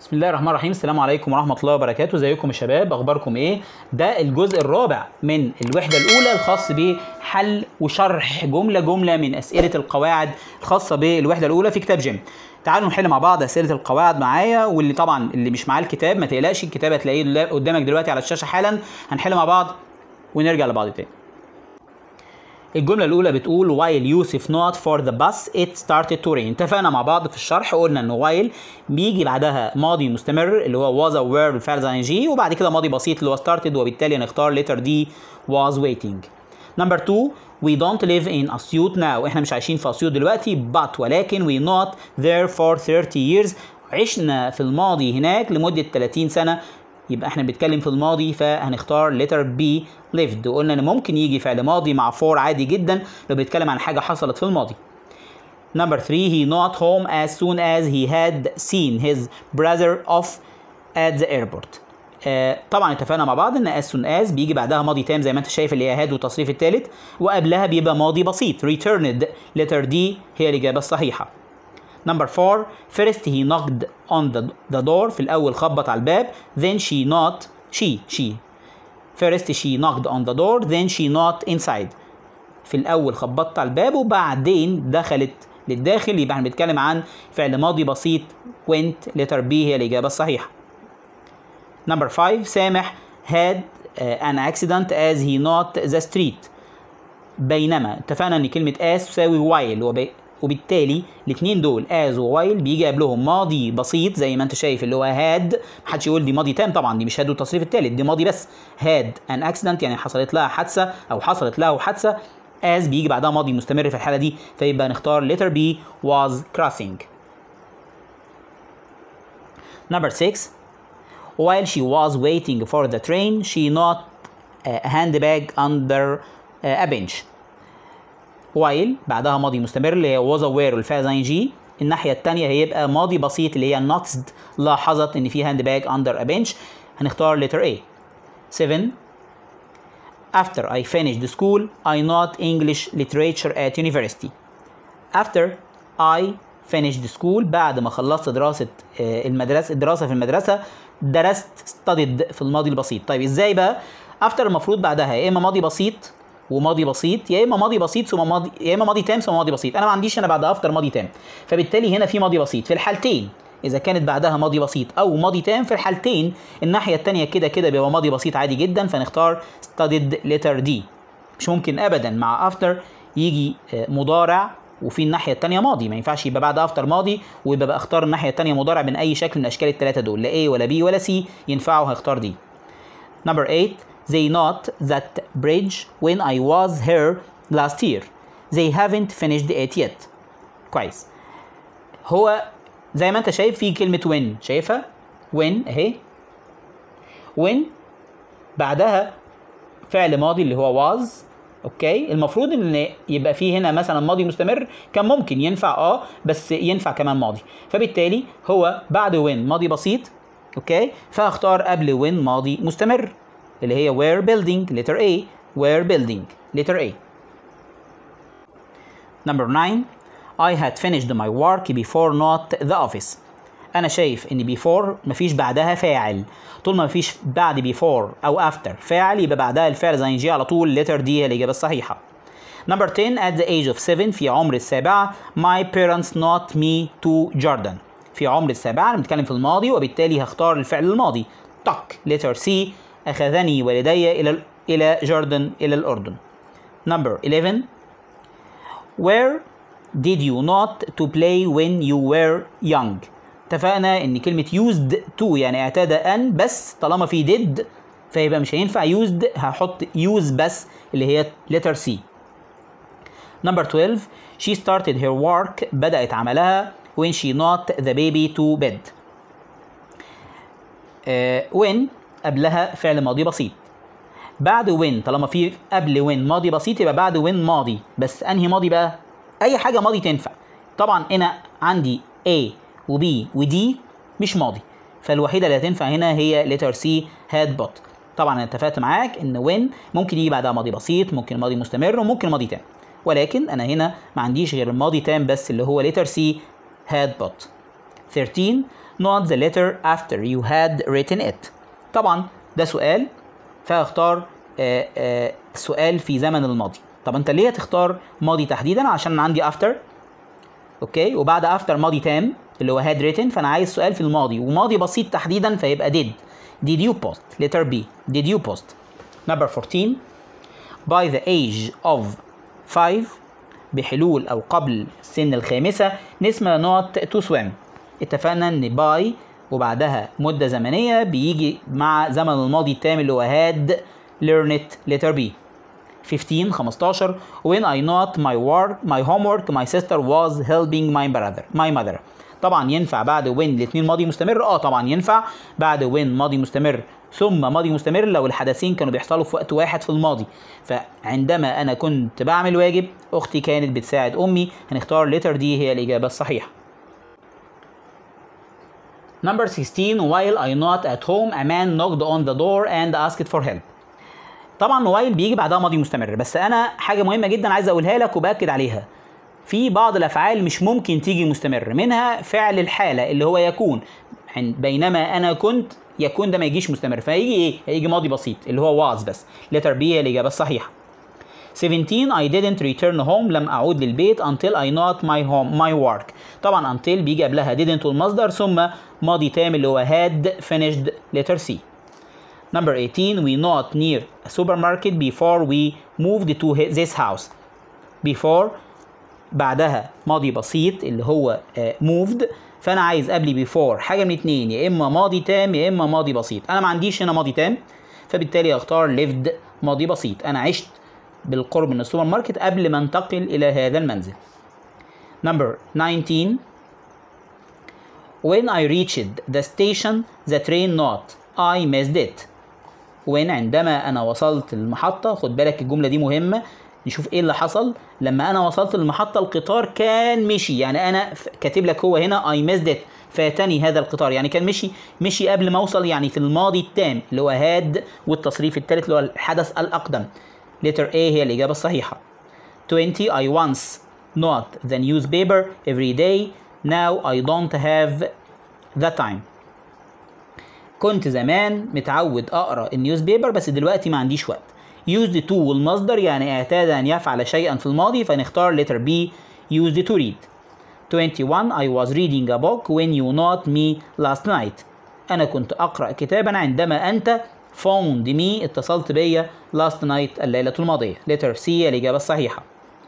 بسم الله الرحمن الرحيم السلام عليكم ورحمة الله وبركاته ازيكم يا شباب اخباركم ايه ده الجزء الرابع من الوحدة الاولى الخاص بحل وشرح جملة جملة من اسئلة القواعد الخاصة بالوحدة الاولى في كتاب جيم تعالوا نحل مع بعض اسئلة القواعد معايا واللي طبعا اللي مش معاه الكتاب ما تقلقش الكتاب هتلاقيه قدامك دلوقتي على الشاشة حالا هنحل مع بعض ونرجع لبعض تاني الجملة الأولى بتقول while يوسف not for the bus it started to rain اتفقنا مع بعض في الشرح قلنا إن while بيجي بعدها ماضي مستمر اللي هو was or were بالفعل زي ing وبعد كده ماضي بسيط اللي هو started وبالتالي هنختار letter D was waiting. Number two we don't live in أسيوط now احنا مش عايشين في أسيوط دلوقتي but ولكن we not there for 30 years عشنا في الماضي هناك لمدة 30 سنة يبقى احنا بنتكلم في الماضي فهنختار letter B lived وقلنا ان ممكن يجي فعل ماضي مع for عادي جدا لو بيتكلم عن حاجه حصلت في الماضي Number three, he not home as soon as he had seen his brother off at the airport. آه طبعا اتفقنا مع بعض ان as soon as بيجي بعدها ماضي تام زي ما انت شايف اللي هي هاد والتصريف الثالث وقبلها بيبقى ماضي بسيط returned letter D هي الاجابه الصحيحه. Number four, first he knocked on the, the door في الأول خبط على الباب then she not she she first she knocked on the door then she not inside في الأول خبطت على الباب وبعدين دخلت للداخل يبقى احنا بنتكلم عن فعل ماضي بسيط went letter B هي الإجابة الصحيحة. Number five سامح had uh, an accident as he not the street بينما اتفقنا ان كلمة as تساوي while وبي وبالتالي الاثنين دول as ووايل بيجي قبلهم ماضي بسيط زي ما انت شايف اللي هو هاد محدش يقول دي ماضي تام طبعا دي مش هاد والتصريف الثالث دي ماضي بس هاد ان اكسيدنت يعني حصلت لها حادثه او حصلت له حادثه as بيجي بعدها ماضي مستمر في الحاله دي فيبقى نختار letter B was crossing number 6 while she was waiting for the train she not a handbag under a bench while بعدها ماضي مستمر اللي هي was aware والفعل زي جي الناحية التانية هيبقى ماضي بسيط اللي هي noticed لاحظت إن في هاند باج under a bench هنختار letter A 7 After I finished the school I not English literature at university After I finished the school بعد ما خلصت دراسة المدرسة الدراسة في المدرسة درست studied في الماضي البسيط طيب ازاي بقى after المفروض بعدها يا اما ماضي بسيط وماضي بسيط يا اما ماضي بسيط ثم ماضي يا اما ماضي تام ثم ماضي بسيط انا ما عنديش انا بعد افتر ماضي تام فبالتالي هنا في ماضي بسيط في الحالتين اذا كانت بعدها ماضي بسيط او ماضي تام في الحالتين الناحيه الثانيه كده كده بيبقى ماضي بسيط عادي جدا فنختار studied letter D مش ممكن ابدا مع افتر يجي مضارع وفي الناحيه الثانيه ماضي ما ينفعش يبقى بعد افتر ماضي ويبقى بقى اختار الناحيه الثانيه مضارع من اي شكل من اشكال الثلاثه دول لا A ولا B ولا C ينفعوا هختار دي number 8 They not that bridge when I was here last year. They haven't finished it yet. كويس. هو زي ما انت شايف في كلمة when شايفها؟ when اهي. when بعدها فعل ماضي اللي هو was اوكي المفروض ان يبقى فيه هنا مثلا ماضي مستمر كان ممكن ينفع اه بس ينفع كمان ماضي فبالتالي هو بعد when ماضي بسيط اوكي فهختار قبل when ماضي مستمر اللي هي were building letter A were building letter A number 9 I had finished my work before not the office أنا شايف إن before مفيش بعدها فاعل طول ما مفيش بعد before أو after فاعل يبقى بعدها الفعل زي نجي على طول letter D هي الإجابة الصحيحة number 10 at the age of 7 في عمر السابعة my parents not me to Jordan في عمر السابعة أنا بنتكلم في الماضي وبالتالي هختار الفعل الماضي took letter C أخذني والدي إلى إلى جوردن إلى الأردن. Number 11 Where did you not to play when you were young؟ اتفقنا إن كلمة used to يعني اعتاد أن بس طالما في did فيبقى مش هينفع used هحط use بس اللي هي letter C. Number 12 She started her work بدأت عملها when she not the baby to bed. Uh, when قبلها فعل ماضي بسيط بعد وين طالما في قبل وين ماضي بسيط يبقى بعد وين ماضي بس انهي ماضي بقى اي حاجه ماضي تنفع طبعا هنا عندي A و B و D مش ماضي فالوحيده اللي هتنفع هنا هي letter C had bought طبعا انا اتفقت معاك ان وين ممكن يجي بعدها ماضي بسيط ممكن ماضي مستمر وممكن ماضي تام ولكن انا هنا ما عنديش غير الماضي تام بس اللي هو letter C had bought 13 not the letter after you had written it طبعا ده سؤال فاختار آه آه سؤال في زمن الماضي طب انت ليه هتختار ماضي تحديدا عشان عندي after اوكي وبعد after ماضي تام اللي هو had written فانا عايز سؤال في الماضي وماضي بسيط تحديدا فيبقى did did you post letter B did you post number 14 by the age of 5 بحلول او قبل سن الخامسه نسمى not to swim اتفقنا ان by وبعدها مده زمنيه بيجي مع زمن الماضي التام اللي هو had learned letter B 15 15 when I not my work my homework my sister was helping my brother my mother طبعا ينفع بعد when الاثنين ماضي مستمر اه طبعا ينفع بعد when ماضي مستمر ثم ماضي مستمر لو الحدثين كانوا بيحصلوا في وقت واحد في الماضي فعندما انا كنت بعمل واجب اختي كانت بتساعد امي هنختار letter دي هي الاجابه الصحيحه Number 16 while I not at home a man knocked on the door and asked for help طبعا وايل بيجي بعدها ماضي مستمر بس انا حاجه مهمه جدا عايز اقولها لك وباكد عليها في بعض الافعال مش ممكن تيجي مستمر منها فعل الحاله اللي هو يكون بينما انا كنت يكون ده ما يجيش مستمر فهيجي ايه هيجي ماضي بسيط اللي هو was بس letter B هي الاجابه الصحيحه 17 I didn't return home لم أعود للبيت until I not my home my work طبعا until بيجي قبلها didn't والمصدر ثم ماضي تام اللي هو had finished letter C Number 18 we not near a supermarket before we moved to this house before بعدها ماضي بسيط اللي هو uh, moved فانا عايز قبلي before حاجه من اتنين يا اما ماضي تام يا اما ماضي بسيط انا ما عنديش هنا ماضي تام فبالتالي اختار lived ماضي بسيط انا عشت بالقرب من السوبر ماركت قبل ما انتقل الى هذا المنزل number 19 when I reached the station the train not I missed it when عندما انا وصلت المحطة خد بالك الجملة دي مهمة نشوف ايه اللي حصل لما انا وصلت المحطة القطار كان مشي يعني انا كاتب لك هو هنا I missed it فاتني هذا القطار يعني كان مشي مشي قبل ما اوصل يعني في الماضي التام اللي هو هاد والتصريف الثالث اللي هو الحدث الاقدم letter A هي الإجابة الصحيحة 20 I once not the newspaper every day now I don't have the time كنت زمان متعود أقرأ النيوز بيبر بس دلوقتي ما عنديش وقت used to والمصدر يعني اعتاد أن يفعل شيئا في الماضي فنختار letter B used to read 21 I was reading a book when you not me last night أنا كنت أقرأ كتابا عندما أنت found me اتصلت بيا last night الليلة الماضية letter C الإجابة الصحيحة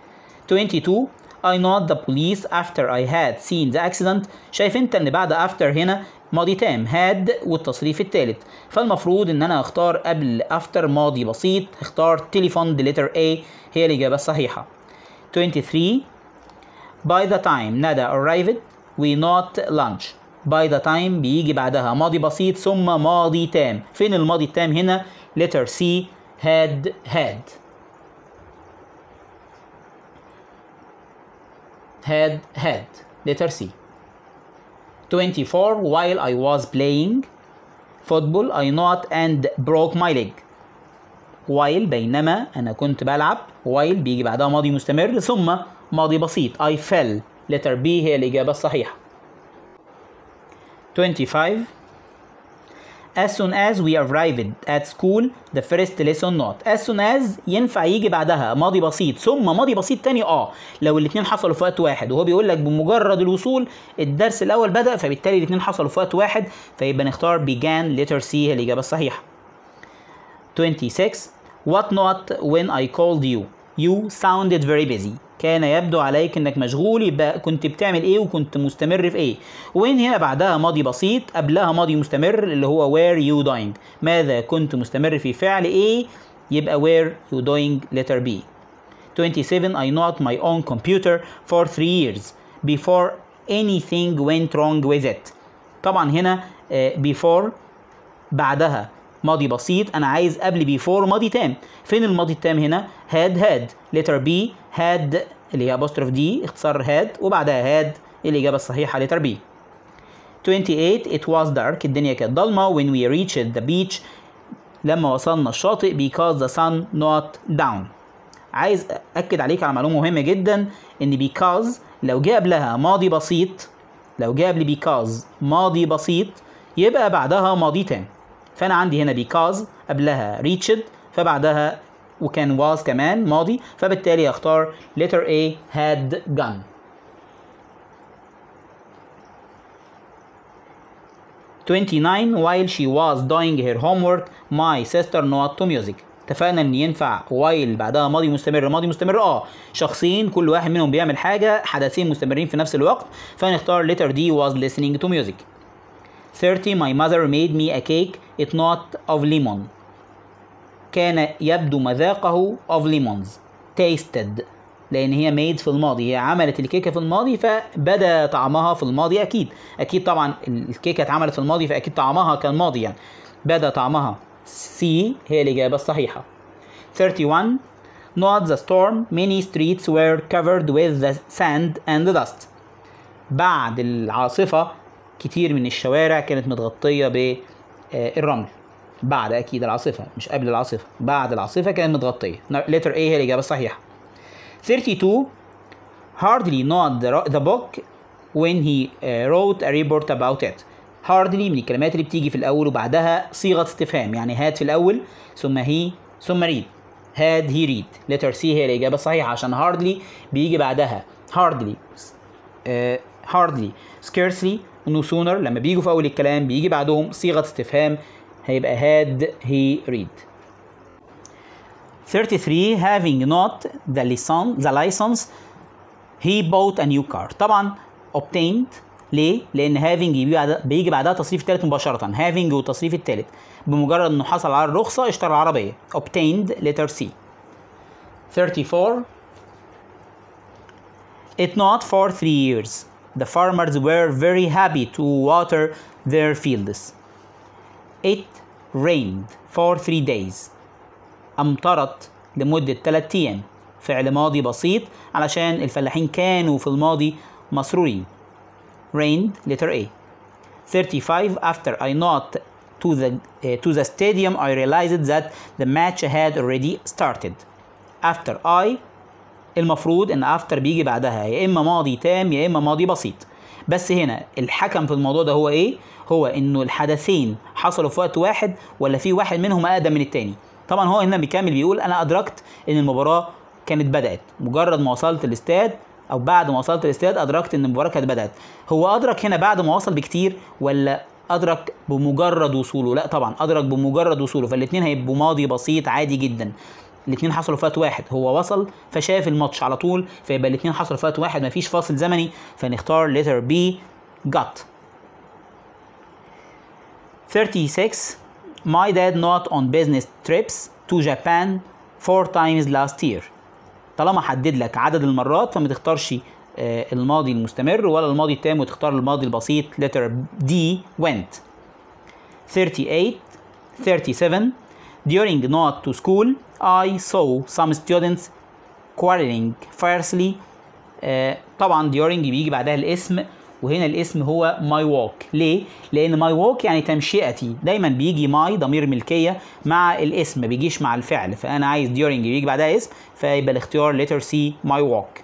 22 I not the police after I had seen the accident شايف انت ان بعد after هنا ماضي تام had والتصريف الثالث فالمفروض ان انا اختار قبل after ماضي بسيط اختار telephone letter A هي الإجابة الصحيحة 23 by the time نادى arrived we not lunch by the time بيجي بعدها ماضي بسيط ثم ماضي تام فين الماضي التام هنا letter C had had had had letter C 24 while I was playing football I not and broke my leg while بينما أنا كنت بلعب while بيجي بعدها ماضي مستمر ثم ماضي بسيط I fell letter B هي الإجابة الصحيحة 25 As soon as we arrived at school the first lesson not as soon as ينفع يجي بعدها ماضي بسيط ثم ماضي بسيط تاني اه لو الاثنين حصلوا في وقت واحد وهو بيقول لك بمجرد الوصول الدرس الاول بدأ فبالتالي الاثنين حصلوا في وقت واحد فيبقى نختار began letter C هي الإجابة الصحيحة 26 What not when I called you you sounded very busy كان يبدو عليك انك مشغول يبقى كنت بتعمل ايه وكنت مستمر في ايه وين هنا بعدها ماضي بسيط قبلها ماضي مستمر اللي هو where you doing ماذا كنت مستمر في فعل ايه يبقى where you doing letter B 27 I not my own computer for three years before anything went wrong with it طبعا هنا before بعدها ماضي بسيط انا عايز قبل بيفور ماضي تام فين الماضي التام هنا had had letter B had اللي هي apostrophe D اختصار had وبعدها had الإجابة الصحيحة letter B 28 it was dark الدنيا كانت ضلمة when we reached the beach لما وصلنا الشاطئ because the sun not down عايز أكد عليك على معلومة مهمة جدا إن because لو جه قبلها ماضي بسيط لو جه قبل because ماضي بسيط يبقى بعدها ماضي تام فانا عندي هنا because قبلها reached فبعدها وكان was كمان ماضي فبالتالي اختار letter A had gone 29 while she was doing her homework my sister not to music اتفقنا ان ينفع while بعدها ماضي مستمر ماضي مستمر اه شخصين كل واحد منهم بيعمل حاجه حدثين مستمرين في نفس الوقت فنختار letter D was listening to music 30 my mother made me a cake it not of lemon كان يبدو مذاقه of lemons tasted لان هي made في الماضي هي عملت الكيكه في الماضي فبدا طعمها في الماضي اكيد اكيد طبعا الكيكه اتعملت في الماضي فاكيد طعمها كان ماضي يعني بدا طعمها C هي الاجابه الصحيحه 31 Not the storm many streets were covered with the sand and the dust بعد العاصفه كتير من الشوارع كانت متغطيه بالرمل بعد اكيد العاصفه مش قبل العاصفه بعد العاصفه كانت متغطيه letter A هي الاجابه الصحيحه 32 hardly not the, the book when he uh, wrote a report about it hardly من الكلمات اللي بتيجي في الاول وبعدها صيغه استفهام يعني had في الاول ثم he ثم read had he read letter C هي الاجابه الصحيحه عشان hardly بيجي بعدها hardly uh, hardly scarcely no sooner لما بيجوا في اول الكلام بيجي بعدهم صيغه استفهام هيبقى had he read 33 having not the license the license he bought a new car طبعا obtained ليه؟ لأن having بيجي بعدها, بيجي بعدها التصريف الثالث مباشرة having والتصريف الثالث بمجرد إنه حصل على الرخصة اشترى العربية obtained letter C 34 It not for three years the farmers were very happy to water their fields It rained for three days أمطرت لمدة 3 أيام فعل ماضي بسيط علشان الفلاحين كانوا في الماضي مسرورين rained letter A 35 after I not to the uh, to the stadium I realized that the match had already started after I المفروض ان after بيجي بعدها يا اما ماضي تام يا اما ماضي بسيط بس هنا الحكم في الموضوع ده هو ايه هو انه الحدثين حصلوا في وقت واحد ولا في واحد منهم اقدم من التاني طبعا هو هنا بيكمل بيقول انا ادركت ان المباراه كانت بدات مجرد ما وصلت الاستاد او بعد ما وصلت الاستاد ادركت ان المباراه كانت بدات هو ادرك هنا بعد ما وصل بكتير ولا ادرك بمجرد وصوله لا طبعا ادرك بمجرد وصوله فالاثنين هيبقوا ماضي بسيط عادي جدا الاثنين حصلوا في وقت واحد هو وصل فشاف الماتش على طول فيبقى الاثنين حصلوا في وقت واحد مفيش فاصل زمني فنختار letter B got 36 My dad not on business trips to Japan four times last year طالما حدد لك عدد المرات فما تختارش آه، الماضي المستمر ولا الماضي التام وتختار الماضي البسيط letter D went 38 37 During not to school I saw some students quarreling fiercely آه، طبعا during بيجي بعدها الاسم وهنا الاسم هو my walk ليه؟ لأن my walk يعني تمشئتي دايما بيجي my ضمير ملكية مع الاسم ما بيجيش مع الفعل فأنا عايز during بيجي بعدها اسم فيبقى الاختيار letter C my walk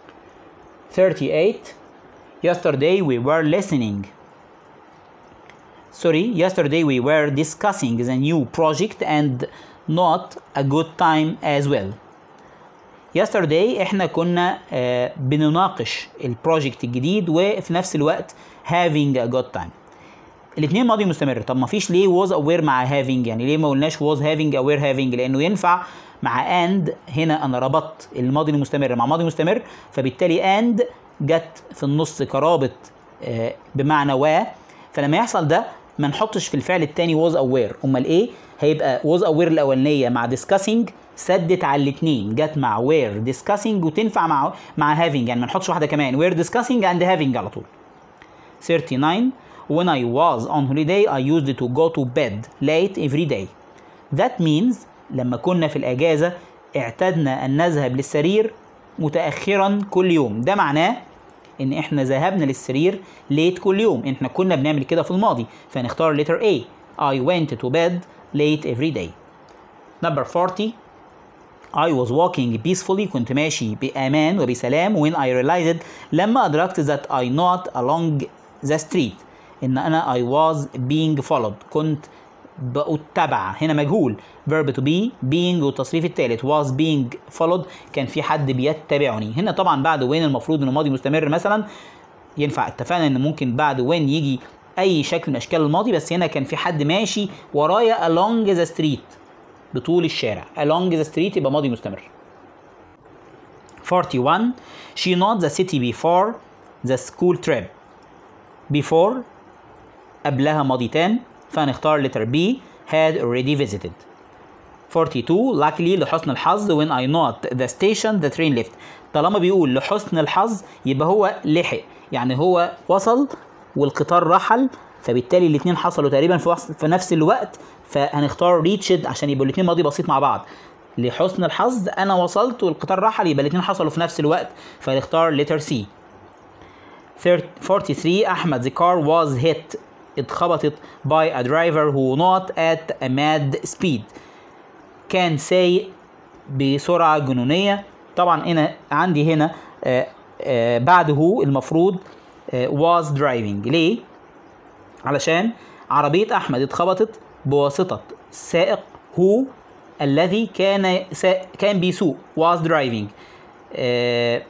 38 Yesterday we were listening Sorry, yesterday we were discussing the new project and not a good time as well. Yesterday احنا كنا آه بنناقش البروجكت الجديد وفي نفس الوقت having a good time. الاثنين ماضي مستمر طب ما فيش ليه was aware مع having يعني ليه ما قلناش was having aware having لانه ينفع مع and هنا انا ربطت الماضي المستمر مع ماضي مستمر فبالتالي and جت في النص كرابط آه بمعنى و فلما يحصل ده ما نحطش في الفعل الثاني was aware امال ايه هيبقى was aware الاولانيه مع discussing سدت على الاثنين جت مع were discussing وتنفع مع مع having يعني ما نحطش واحده كمان were discussing and having على طول 39 when I was on holiday I used to go to bed late every day that means لما كنا في الاجازه اعتدنا ان نذهب للسرير متاخرا كل يوم ده معناه ان احنا ذهبنا للسرير ليت كل يوم احنا كنا بنعمل كده في الماضي فنختار letter A I went to bed late every day number 40 I was walking peacefully كنت ماشي بأمان وبسلام when I realized لما أدركت that I not along the street ان انا I was being followed كنت بأتبع هنا مجهول verb to be being والتصريف الثالث was being followed كان في حد بيتبعني هنا طبعا بعد when المفروض انه ماضي مستمر مثلا ينفع اتفقنا ان ممكن بعد when يجي اي شكل من اشكال الماضي بس هنا كان في حد ماشي ورايا along the street بطول الشارع along the street يبقى ماضي مستمر 41 she not the city before the school trip before قبلها ماضي تام فهنختار letter B had already visited 42 luckily لحسن الحظ when I not the station the train left طالما بيقول لحسن الحظ يبقى هو لحق يعني هو وصل والقطار رحل فبالتالي الاثنين حصلوا تقريبا في, وص... في نفس الوقت فهنختار ريتشد عشان يبقوا الاثنين ماضي بسيط مع بعض لحسن الحظ انا وصلت والقطار رحل يبقى الاثنين حصلوا في نفس الوقت فنختار letter C 43 احمد the car was hit اتخبطت by a driver who not at a mad speed كان سايق بسرعة جنونية طبعا هنا عندي هنا آه آه بعد هو المفروض آه was driving ليه؟ علشان عربية أحمد اتخبطت بواسطة سائق هو الذي كان سا... كان بيسوق was driving آه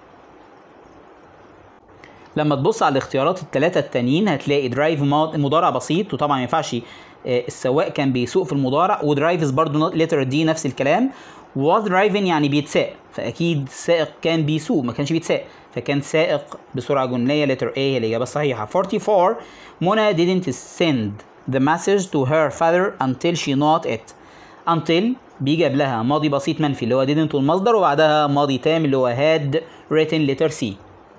لما تبص على الاختيارات الثلاثة التانيين هتلاقي درايف مضارع بسيط وطبعا ما ينفعش السواق كان بيسوق في المضارع ودرايفز برضو لتر دي نفس الكلام was driving يعني بيتساق فاكيد السائق كان بيسوق ما كانش بيتساق فكان سائق بسرعه جنونيه لتر A هي الاجابه الصحيحه 44 منى didn't send the message to her father until she not it until بيجي قبلها ماضي بسيط منفي اللي هو didn't والمصدر وبعدها ماضي تام اللي هو had written letter C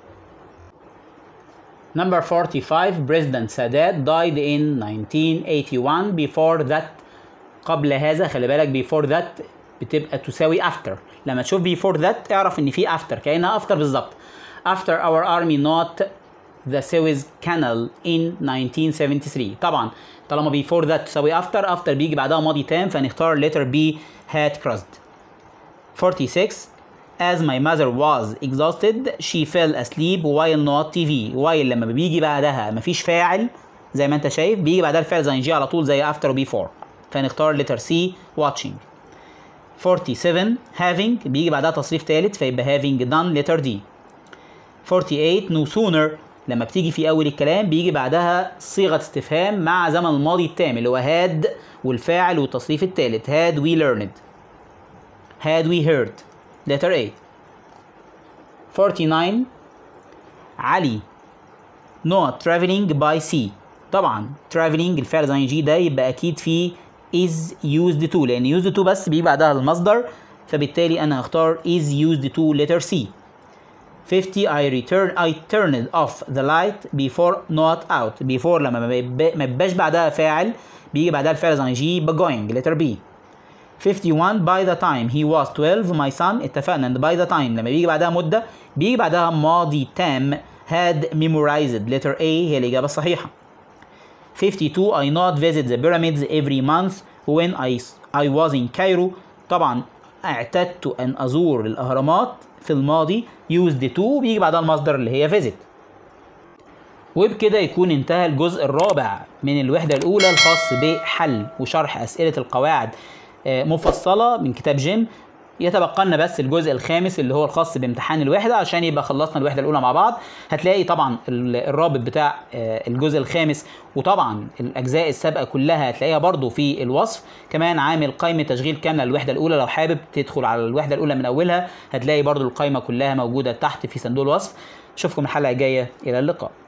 Number 45 President Sadat died in 1981 before that قبل هذا خلي بالك before that بتبقى تساوي after لما تشوف before that اعرف ان في after كأنها after بالظبط after our army not the Suez Canal in 1973 طبعا طالما before that تساوي after after بيجي بعدها ماضي تام فنختار letter B had crossed 46 As my mother was exhausted she fell asleep while not TV while لما بيجي بعدها مفيش فاعل زي ما انت شايف بيجي بعدها الفعل زي جي على طول زي after و before فنختار letter C watching 47 having بيجي بعدها تصريف ثالث فيبقى having done letter D 48 no sooner لما بتيجي في اول الكلام بيجي بعدها صيغه استفهام مع زمن الماضي التام اللي هو had والفاعل والتصريف الثالث had we learned had we heard letter A 49 علي not traveling by sea طبعا traveling الفعل زي جي ده يبقى اكيد فيه is used to لان used to بس بيجي بعدها المصدر فبالتالي انا هختار is used to letter C 50 I return I turned off the light before not out before لما ما يبقاش بعدها فاعل بيجي بعدها الفعل زي جي يبقى going letter B 51 by the time he was 12 my son اتفقنا ان by the time لما بيجي بعدها مدة بيجي بعدها ماضي تام had memorized letter A هي الإجابة الصحيحة 52 I not visit the pyramids every month when I, I was in Cairo طبعا اعتدت أن أزور الأهرامات في الماضي used to بيجي بعدها المصدر اللي هي visit وبكده يكون انتهى الجزء الرابع من الوحدة الأولى الخاص بحل وشرح أسئلة القواعد مفصله من كتاب جيم يتبقى لنا بس الجزء الخامس اللي هو الخاص بامتحان الوحده عشان يبقى خلصنا الوحده الاولى مع بعض هتلاقي طبعا الرابط بتاع الجزء الخامس وطبعا الاجزاء السابقه كلها هتلاقيها برضو في الوصف كمان عامل قائمه تشغيل كامله للوحده الاولى لو حابب تدخل على الوحده الاولى من اولها هتلاقي برضو القائمه كلها موجوده تحت في صندوق الوصف اشوفكم الحلقه الجايه الى اللقاء